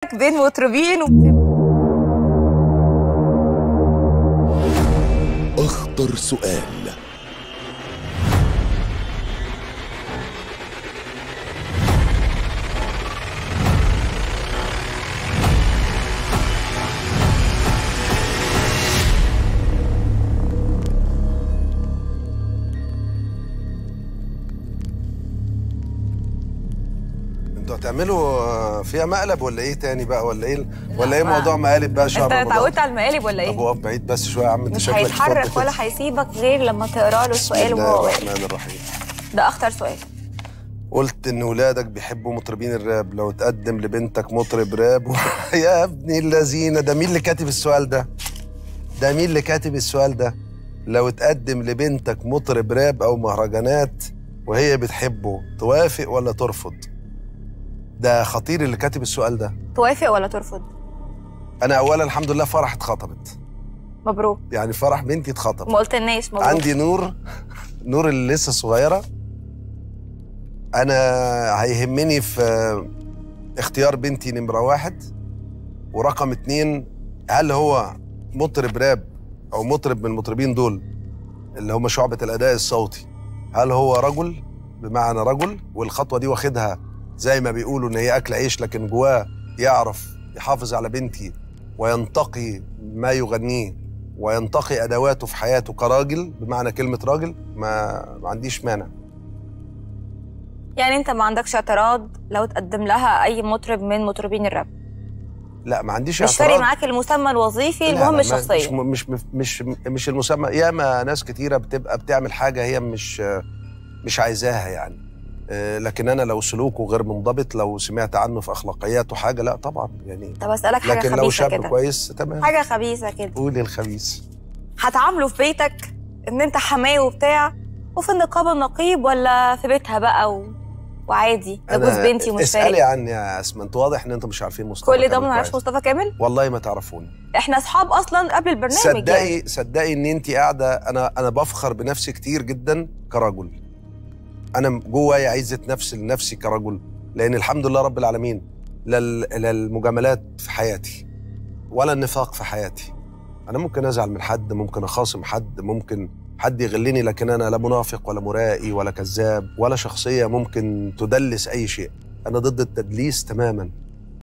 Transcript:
لك بين مطربين و... أخطر سؤال انتوا هتعملوا فيها مقلب ولا ايه تاني بقى ولا ايه ولا ايه ما- موضوع مقالب بقى شهر انت رمضان اتعودت على المقالب ولا طب ايه؟ وقف بعيد بس شويه يا عم انت مش شكلك هيتحرك اتفضل ولا كده. هيسيبك غير لما تقرا له بسم السؤال الله وهو واقف الرحمن الرحيم ده اخطر سؤال قلت ان ولادك بيحبوا مطربين الراب لو تقدم لبنتك مطرب راب و... يا ابني اللذينه ده مين اللي كاتب السؤال ده ده مين اللي كاتب السؤال ده لو تقدم لبنتك مطرب راب او مهرجانات وهي بتحبه توافق ولا ترفض ده خطير اللي كاتب السؤال ده توافق ولا ترفض؟ انا اولا الحمد لله فرح اتخطبت مبروك يعني فرح بنتي اتخطب ما قلتلناش مبروك عندي نور نور اللي لسه صغيره انا هيهمني في اختيار بنتي نمره واحد ورقم اتنين هل هو مطرب راب او مطرب من المطربين دول اللي هم شعبة الاداء الصوتي هل هو رجل بمعنى رجل والخطوه دي واخدها زي ما بيقولوا ان هي اكل عيش لكن جواه يعرف يحافظ على بنتي وينتقي ما يغنيه وينتقي ادواته في حياته كراجل بمعنى كلمه راجل ما, ما عنديش مانع يعني انت ما عندكش اعتراض لو تقدم لها اي مطرب من مطربين الراب لا ما عنديش مش فارق اعتراض. معاك المسمى الوظيفي لا، المهم لا، ما- الشخصيه مش مش مش مش المسمى ياما ناس كتيره بتبقى بتعمل حاجه هي مش مش عايزاها يعني آه، لكن انا لو سلوكه غير منضبط لو سمعت عنه في اخلاقياته حاجه لا طبعا يعني طب اسالك حاجه لكن لو خبيثه شاب كده كويس تمام حاجه خبيثه كده قولي الخبيث هتعامله في بيتك ان انت حمايه وبتاع وفي النقابه النقيب ولا في بيتها بقى و... وعادي ده جوز أنا- بنتي ومش اسالي فارق عني يا اسماء انتوا واضح ان انتوا مش عارفين مصطفى كل ده كامل ما نعرفش كويس. مصطفى كامل والله ما تعرفوني احنا اصحاب اصلا قبل البرنامج يعني. صدقي صدقي ان انت قاعده انا انا بفخر بنفسي كتير جدا كرجل انا جوايا عزه نفس لنفسي كرجل لان الحمد لله رب العالمين لا ال- لا المجاملات في حياتي ولا النفاق في حياتي انا ممكن ازعل من حد ممكن اخاصم حد ممكن حد يغلني لكن انا لا منافق ولا مرائي ولا كذاب ولا شخصيه ممكن تدلس اي شيء انا ضد التدليس تماما